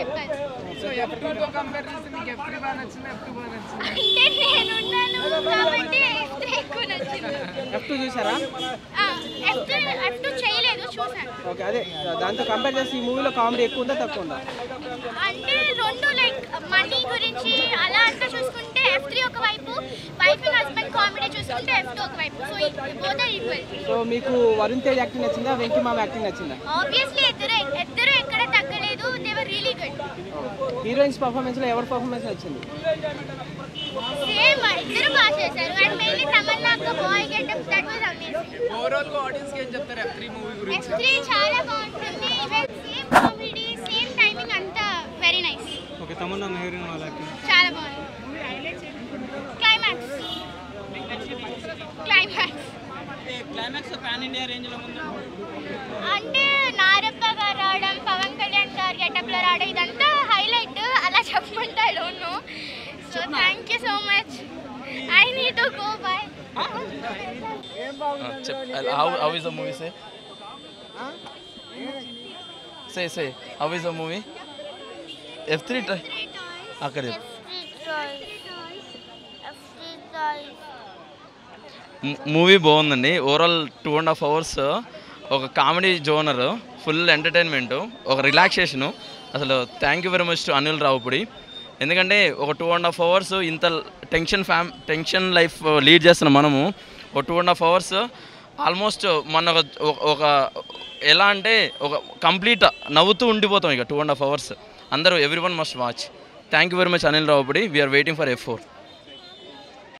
చెప్పాలి so F టూతో compare చేస్తే మీకు ఎఫ్ త్రీ బాగా నచ్చింది ఎఫ్ టూ బాగా నచ్చింది అంటే నేనున్నాను కాబట్టి F3 ఎక్కువ నచ్చింది ఎఫ్ టూ చూసారా ఎఫ్ ఎఫ్ టూ చేయలేదు చూసాను ఓకే అదే దాంతో కంపేర్ చేస్తే ఈ మూవీలో కామెడీ ఎక్కువ ఉందా తక్కువ ఉందా అంటే రెండు లైక్ మనీ గురించి అలా అంతా చూసుకుంటే ఎఫ్ త్రీ ఒక వైపు వైఫ్ అండ్ హస్బెండ్ కామెడీ చూసుకుంటే ఎఫ్ టూ ఒక వైపు so both are equal so మీకు వరుణ్ తేజ్ యాక్టింగ్ నచ్చిందా వెంకీ మామ యాక్టింగ్ నచ్చిందా ఆబ్వియస్లీ ఇద్దరు ఇద్దరు ఎక్కడ తగ్గలేదు దేవర్ రియలీ గుడ్ హీరోయిన్స్ పర్ఫార్మెన్స్లో ఎవరి పర్ఫార్మెన్స్ నచ్చింది సేమ్ ఇద్దరు బాగా చేశారు అండ్ మెయిన్లీ తమన్నా అక్క boy getup that was amazing overall గా ఆడియన్స్ కి ఏం చెప్తారు ఎఫ్ త్రీ మూవీ గురించి ఎఫ్ త్రీ చాలా బాగుంటుంది even same comedy same timing అంతా very nice okay Tamannaah heroine వాళ్ళ యాక్టింగ్ చాలా బాగుంది climax climax climax pan India రేంజ్లో ఉందా అంటే నారప్ప గారు రావడం పవన్ కళ్యాణ్ గారు గెటప్లో రావడం ఇదంతా హైలైట్ అలా చెప్పమంటే I don't know so thank you so much I need to go bye how, how is the movie say say say how is the movie f3 try అక్కడ చెప్పు. మూవీ బాగుందండి overall two and half hours ఒక comedy genre full entertainment ఒక relaxation అసలు thank you very much to Anil Ravipudi ఎందుకంటే ఒక two and half hours ఇంత tension ఫ్యామ్ టెన్షన్ లైఫ్ లీడ్ చేస్తున్న మనము ఒక two and half hours almost మన ఒక ఒక ఎలా అంటే ఒక కంప్లీట్ నవ్వుతూ ఉండిపోతాం ఇక టూ అండ్ హాఫ్ అవర్స్ అందరూ everyone must watch thank you very much Anil Ravipudi we're waiting for F four